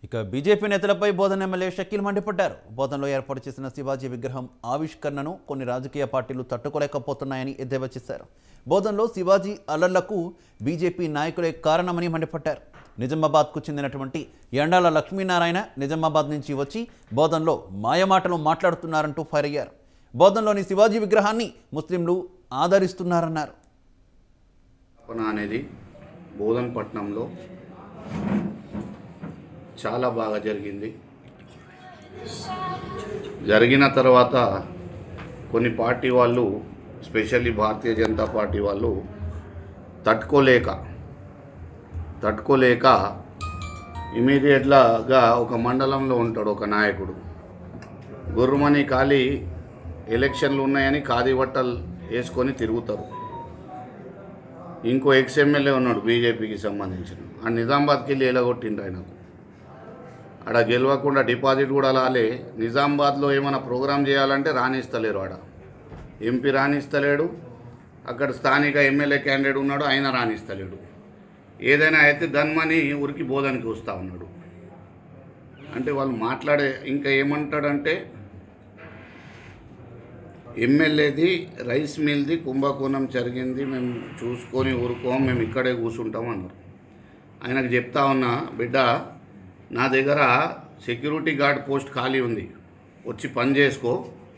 ఇక బీజేపీ నేతలపై బోధన ఎమ్మెల్యే షకీల్ మండిపడ్డారు బోధనలో ఏర్పాటు చేసిన శివాజీ విగ్రహం ఆవిష్కరణను కొన్ని రాజకీయ పార్టీలు తట్టుకోలేకపోతున్నాయని ఎద్దేవా చేశారు బోధనలో శివాజీ అలర్లకు బీజేపీ నాయకులే కారణమని మండిపడ్డారు నిజామాబాద్కు చెందినటువంటి ఎండాల లక్ష్మీనారాయణ నిజామాబాద్ నుంచి వచ్చి బోధనలో మాయమాటలు మాట్లాడుతున్నారంటూ ఫైర్ అయ్యారు బోధనలోని శివాజీ విగ్రహాన్ని ముస్లింలు ఆదరిస్తున్నారన్నారు స్థాపన అనేది బోధన్పట్నంలో చాలా బాగా జరిగింది జరిగిన తర్వాత కొన్ని పార్టీ వాళ్ళు స్పెషల్లీ భారతీయ జనతా పార్టీ వాళ్ళు తట్టుకోలేక తట్టుకోలేక ఇమీడియట్గా ఒక మండలంలో ఉంటాడు ఒక నాయకుడు గుర్రుమని ఖాళీ ఎలక్షన్లు ఉన్నాయని ఖాదీ బట్టలు వేసుకొని తిరుగుతారు ఇంకో ఎక్స్ ఎమ్మెల్యే ఉన్నాడు బీజేపీకి సంబంధించిన ఆ నిజామాబాద్కి వెళ్ళి ఎలగొట్టిండ్రు ఆయనకు ఆడ గెలవకుండా డిపాజిట్ కూడా రాలే నిజామాబాద్లో ఏమైనా ప్రోగ్రామ్ చేయాలంటే రాణిస్తలేరు ఆడ ఎంపీ రాణిస్తలేడు అక్కడ స్థానిక ఎమ్మెల్యే క్యాండిడేట్ ఉన్నాడు ఆయన రాణిస్తలేడు ఏదైనా అయితే ధన్మని ఊరికి బోధనకి వస్తూ ఉన్నాడు అంటే వాళ్ళు మాట్లాడే ఇంకా ఏమంటాడంటే ఎమ్మెల్యేది రైస్ మిల్ది కుంభకోణం జరిగింది మేము చూసుకొని ఊరుకోం మేము ఇక్కడే కూర్చుంటాం అన్నారు ఆయనకు చెప్తా ఉన్నా బిడ్డ నా దగ్గర సెక్యూరిటీ గార్డ్ పోస్ట్ ఖాళీ ఉంది వచ్చి పని చేసుకో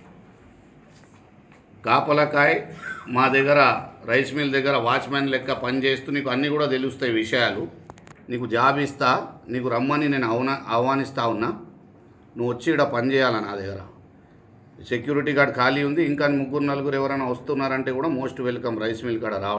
కాపలకాయ్ మా దగ్గర రైస్ మిల్ దగ్గర వాచ్మెన్ లెక్క పని చేస్తూ నీకు అన్నీ కూడా తెలుస్తాయి విషయాలు నీకు జాబ్ ఇస్తా నీకు రమ్మని నేను అవునా ఆహ్వానిస్తా ఉన్నా నువ్వు వచ్చి ఇక్కడ పని చేయాలా నా దగ్గర సెక్యూరిటీ గార్డ్ ఖాళీ ఉంది ఇంకా ముగ్గురు నలుగురు ఎవరైనా వస్తున్నారంటే కూడా మోస్ట్ వెల్కమ్ రైస్ మిల్ కాడ రావడం